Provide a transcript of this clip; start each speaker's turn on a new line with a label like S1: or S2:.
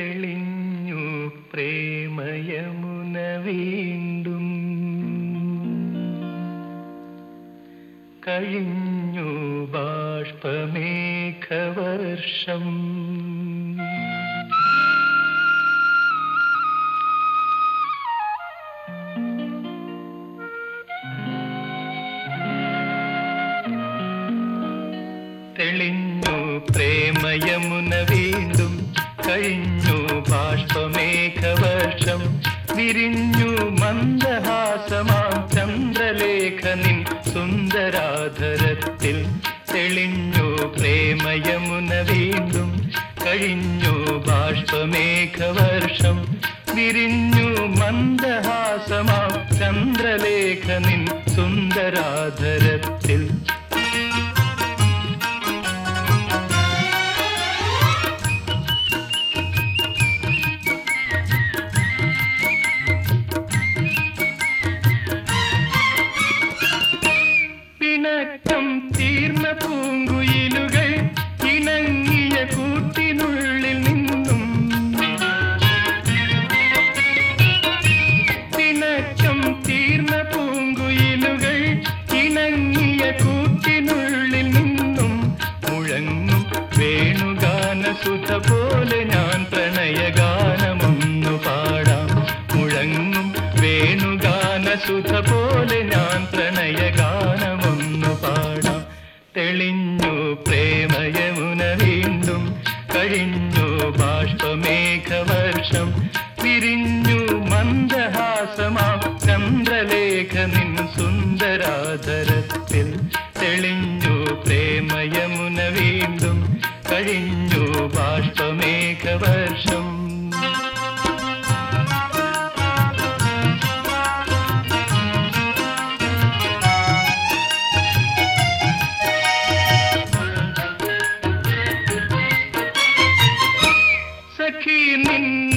S1: തെളിഞ്ഞു പ്രേമയമുന വീണ്ടും കഴിഞ്ഞു ബാഷ്പമേഘവർഷം തെളിഞ്ഞു പ്രേമയമുന വീണ്ടും കഴിഞ്ഞു ബാഷ്പമേഘവർഷം വിരിഞ്ഞു മന്ദഹാസമാം ചന്ദ്രലേഖനിൻ സുന്ദരാധരത്തിൽ തെളിഞ്ഞു പ്രേമയമുന വീണ്ടും കഴിഞ്ഞു ബാഷ്പമേഘവർഷം വിരിഞ്ഞു മന്ദഹാസമാം ചന്ദ്രലേഖനിൻ സുന്ദരാധരത്തിൽ പിണക്കം തീർന്ന പൂങ്കുയിലുകൾ ഇണങ്ങിയ കൂട്ടിനുള്ളിൽ നിന്നും പിണക്കം തീർന്ന പൂങ്കുയിലുകൾ ഇണങ്ങിയ കൂട്ടിനുള്ളിൽ നിന്നും മുഴങ്ങും വേണുഗാന സുധ പോലെ ഞാൻ പ്രണയഗാനമൊന്നു പാടാം മുഴങ്ങും വേണുഗാന സുധ പോലെ ഞാൻ പ്രണയഗാനമൊന്നു പാടാം തെളിഞ്ഞു പ്രേമയമുന വീണ്ടും കഴിഞ്ഞു ബാഷ്പമേഘവർഷം വിരിഞ്ഞു മന്ദഹാസമാം ചന്ദ്രലേഖ നിൻ സുന്ദരാധരത്തിൽ തെളിഞ്ഞു പ്രേമയമുന വീണ്ടും കഴിഞ്ഞു ബാഷ്പമേഘവർഷം സഖി നിൻ